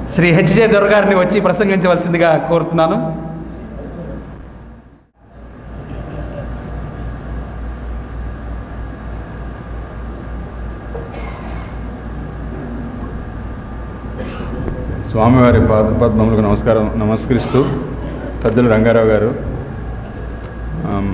Shri HJ దొరగారిని వచ్చి ప్రసంగించవలసిందిగా కోరుతున్నాను స్వామివారి పాద పద్మములకు నమస్కారం నమస్కరిస్తూ పెద్దలు రంగారావు గారు ఆమ్,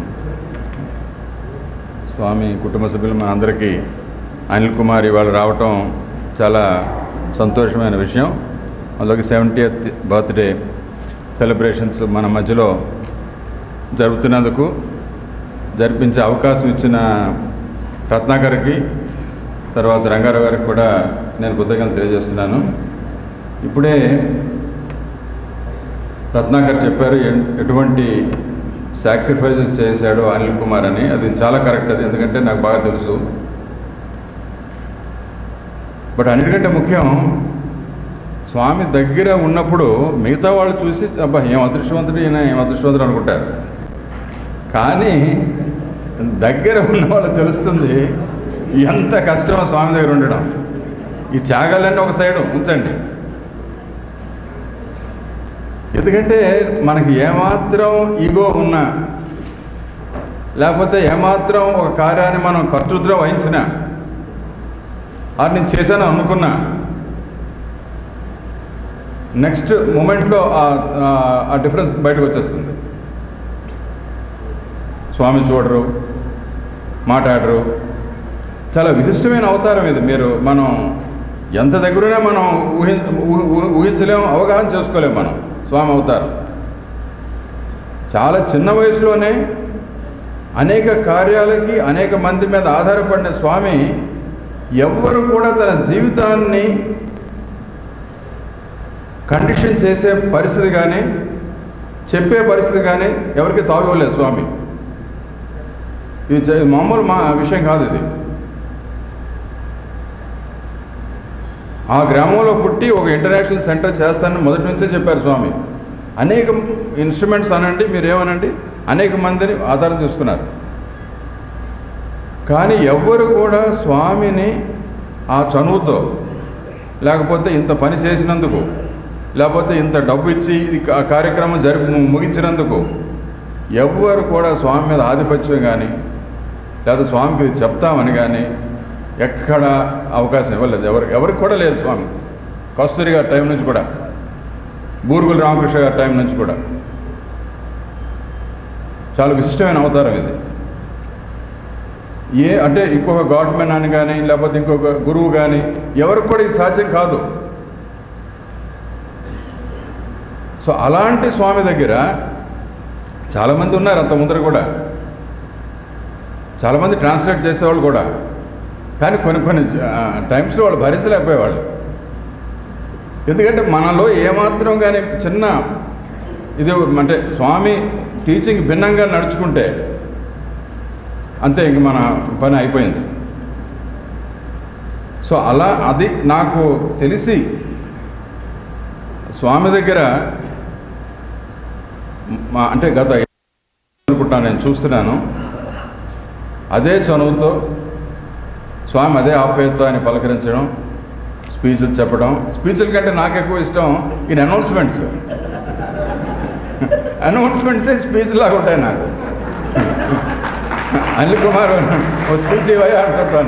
స్వామి కుటుంబ సభ్యులు మా అందరికీ అనిల్ కుమార్ ఇవాళ రావటం చాలా సంతోషమైన విషయం అందులోకి సెవెంటీయత్ బర్త్డే సెలబ్రేషన్స్ మన మధ్యలో జరుపుతున్నందుకు జరిపించే అవకాశం ఇచ్చిన రత్నాకర్కి తర్వాత రంగారావు గారికి కూడా నేను కృతజ్ఞతలు తెలియజేస్తున్నాను ఇప్పుడే రత్నాకర్ చెప్పారు ఎన్- ఎటువంటి సాక్రిఫైజెస్ చేశాడు అనిల్ కుమార్ అని అది చాలా కరెక్ట్ అది ఎందుకంటే నాకు బాగా తెలుసు బట్ అన్నిటికంటే ముఖ్యం స్వామి దగ్గర ఉన్నప్పుడు మిగతా వాళ్ళు చూసి అబ్బా ఏం అదృష్టవంతుడు ఈయన ఏం అదృష్టవంతుడు అనుకుంటారు కానీ దగ్గర ఉన్న వాళ్ళకి తెలుస్తుంది ఎంత కష్టమో స్వామి దగ్గర ఉండడం ఈ త్యాగాలన్నీ ఒక సైడు ఉంచండి ఎందుకంటే మనకి ఏమాత్రం ఈగో ఉన్నా లేకపోతే ఏమాత్రం ఒక కార్యాన్ని మనం కర్తృత్వం వహించినా అది నేను చేశాను అనుకున్నా నెక్స్ట్ మూమెంట్లో ఆ డిఫరెన్స్ బయటకు వచ్చేస్తుంది స్వామి చూడరు మాట్లాడరు చాలా విశిష్టమైన అవతారం ఇది మీరు మనం ఎంత దగ్గరనే మనం ఊహి ఊహి- ఊహి- ఊహించలేము అవగాహన చేసుకోలేము మనం స్వామి అవతారం చాలా చిన్న వయసులోనే అనేక కార్యాలకి అనేక మంది మీద ఆధారపడిన స్వామి ఎవ్వరు కూడా తన జీవితాన్ని కండిషన్ చేసే పరిస్థితి కానీ చెప్పే పరిస్థితి కానీ ఎవరికి తాగలేదు స్వామి ఇది చే- మామూలు మా విషయం కాదు ఇది ఆ గ్రామంలో పుట్టి ఒక ఇంటర్నేషనల్ సెంటర్ చేస్తానని మొదటి నుంచే చెప్పారు స్వామి అనేక ఇన్స్ట్రుమెంట్స్ అనండి మీరేమనండి అనేక మందిని ఆధారం చేసుకున్నారు కానీ ఎవ్వరు కూడా స్వామిని ఆ చనువుతో లేకపోతే ఇంత పని చేసినందుకు లేకపోతే ఇంత డబ్బు ఇచ్చి ఇది ఆ కార్యక్రమం జరిపి ముగించినందుకు ఎవ్వరు కూడా స్వామి మీద ఆధిపత్యం కానీ లేదా స్వామికి ఇది చెప్తామని కానీ ఎక్కడ అవకాశం ఇవ్వలేదు ఎవరికి ఎవరికి కూడా లేదు స్వామి కస్తూరి గారి టైం నుంచి కూడా బూరుగుల రామకృష్ణ గారి టైం నుంచి కూడా చాలా విశిష్టమైన అవతారం ఇది ఏ అంటే ఇంకొక గవర్నమెంట్ అని కానీ లేకపోతే ఇంకొక గురువు కానీ ఎవరికి కూడా ఇది సాధ్యం కాదు సో అలాంటి స్వామి దగ్గర చాలామంది ఉన్నారు అంత ముందర కూడా చాలామంది ట్రాన్స్లేట్ చేసేవాళ్ళు కూడా కానీ కొన్ని కొన్ని టైమ్స్లో వాళ్ళు భరించలేకపోయేవాళ్ళు ఎందుకంటే మనలో ఏమాత్రం కానీ చిన్న ఇది అంటే స్వామి టీచింగ్ భిన్నంగా నడుచుకుంటే అంతే ఇంక మన పని అయిపోయింది సో అలా అది నాకు తెలిసి స్వామి దగ్గర మా అంటే గత అనుకుంటాను నేను చూస్తున్నాను అదే చనువుతో స్వామి అదే ఆప్యాయత అని పలకరించడం స్పీచ్లు చెప్పడం స్పీచ్ల కంటే నాకు ఎక్కువ ఇష్టం ఈయన అనౌన్స్మెంట్స్ అనౌన్స్మెంట్సే స్పీచ్ లాగా ఉంటాయి నాకు అనిల్ కుమార్ ఓ స్పీచ్ ఇవ్వయా అంటుంటాను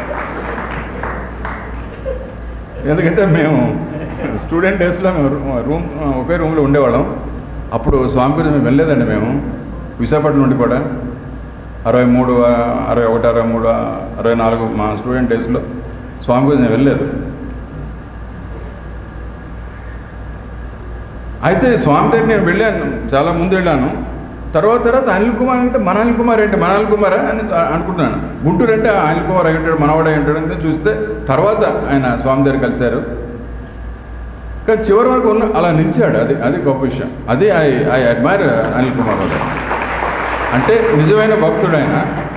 ఎందుకంటే మేము స్టూడెంట్ డేస్లో మేము రూమ్ ఒకే రూమ్లో ఉండేవాళ్ళం అప్పుడు స్వామి గురించి మేము వెళ్ళలేదండి మేము విశాఖపట్నం నుండి కూడా అరవై మూడు అరవై ఒకటి అరవై మూడు అరవై నాలుగు మా స్టూడెంట్ డేస్లో స్వామి గురించి నేను వెళ్ళలేదు అయితే స్వామి దగ్గర నేను వెళ్ళాను చాలా ముందు వెళ్ళాను తర్వాత తర్వాత అనిల్ కుమార్ అంటే మన అనిల్ కుమార్ ఏంటి మన అనిల్ కుమార్ అని అనుకుంటున్నాను గుంటూరు అంటే ఆ అనిల్ కుమార్ అయి ఉంటాడు మనవాడు అయి ఉంటాడు అని చూస్తే తర్వాత ఆయన స్వామి దగ్గర కలిశారు కానీ చివరి వరకు ఉన్న అలా నిలిచాడు అది అది గొప్ప విషయం అది I I admire Anil Kumar garu అంటే నిజమైన భక్తుడు ఆయన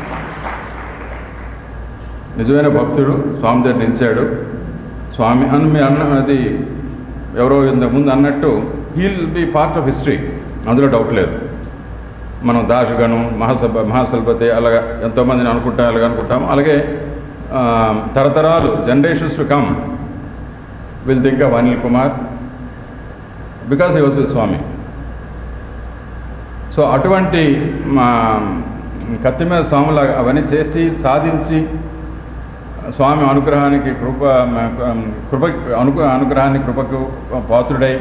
నిజమైన భక్తుడు స్వామి దగ్గర నిలిచాడు స్వామి అని మీ అన్న అది ఎవరో ఇంతకు ముందు అన్నట్టు he'll be part of history అందులో డౌట్ లేదు మనం దాశగను మహాసభ మహాసల్పతి అలాగా ఎంతోమందిని అనుకుంటాం అలాగ అనుకుంటాం అలాగే ఆ, తరతరాలు generations to come will think of Anil Kumar because he was with Swami so అటువంటి మా కత్తి మీద స్వాములు అవన్నీ చేసి సాధించి స్వామి అనుగ్రహానికి కృప కృప అను అనుగ్రహానికి కృపకు పాత్రుడై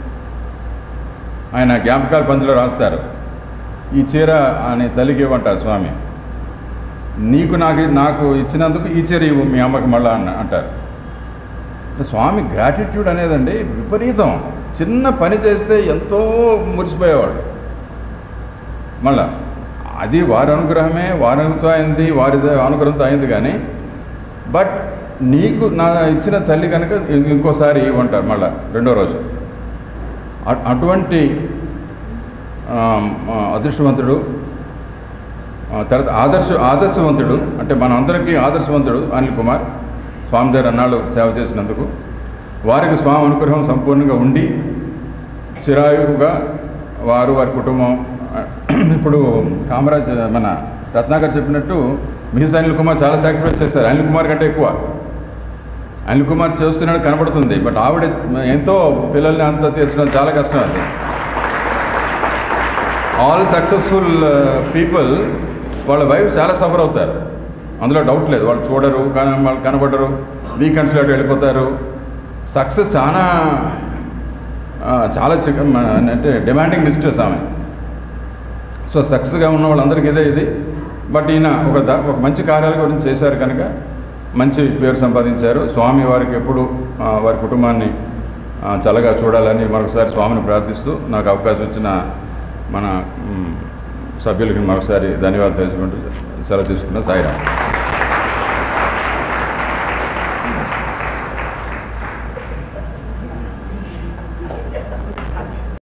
ఆయన జ్ఞాపకాల పందులో రాస్తారు ఈ చీర అని తల్లికి ఇవ్వంటారు స్వామి నీకు నాకు నాకు ఇచ్చినందుకు ఈ చీర ఇవ్వు మీ అమ్మకి మళ్ళా అన్న అంటారు స్వామి గ్రాటిట్యూడ్ అనేదండి విపరీతం చిన్న పని చేస్తే ఎంతో మురిసిపోయేవాడు మళ్ళా అది వారి అనుగ్రహమే వారి అనుగ్రహంతో అయింది వారి అనుగ్రహంతో అయింది కానీ బట్ నీకు నా ఇచ్చిన తల్లి కనుక ఇం- ఇంకోసారి ఇవ్వంటారు మళ్ళా రెండో రోజు అ- అటువంటి ఆ, ఆ, అదృష్టవంతుడు ఆ, తర్వాత ఆదర్శ ఆదర్శవంతుడు అంటే మన అందరికీ ఆదర్శవంతుడు అనిల్ కుమార్ స్వామి దగ్గర అన్నాళ్ళు సేవ చేసినందుకు వారికి స్వామి అనుగ్రహం సంపూర్ణంగా ఉండి చిరాయువుగా వారు వారి కుటుంబం ఆ, ఇప్పుడు కామరాజ్ మన రత్నాకర్ చెప్పినట్టు మిహిస్ అనిల్ కుమార్ చాలా సాక్రిఫైస్ చేస్తారు అనిల్ కుమార్ కంటే ఎక్కువ అనిల్ కుమార్ చేస్తున్నాడు కనబడుతుంది బట్ ఆవిడ ఎంతో పిల్లల్ని అంత తీర్చడం చాలా కష్టం అది ఆల్ సక్సెస్ఫుల్ పీపుల్ వాళ్ళ వైఫ్ చాలా సఫర్ అవుతారు అందులో డౌట్ లేదు వాళ్ళు చూడరు కానీ వాళ్ళు కనబడరు వీకెండ్స్లో అటు వెళ్ళిపోతారు సక్సెస్ చాలా ఆ, చాలా చిక- మ- అంటే డిమాండింగ్ మిస్టర్స్ ఆమె సో సక్సెస్గా ఉన్న వాళ్ళందరికీ ఇదే ఇది బట్ ఈయన ఒక ద ఒక మంచి కార్యాల గురించి చేశారు కనుక మంచి పేరు సంపాదించారు స్వామి వారికి ఎప్పుడు ఆ, వారి కుటుంబాన్ని ఆ, చల్లగా చూడాలని మరొకసారి స్వామిని ప్రార్థిస్తూ నాకు అవకాశం ఇచ్చిన మన మ్, సభ్యులకి మరొకసారి ధన్యవాదాలు తెలుసుకుంటూ సెలవు తీసుకున్న సాయిరామ్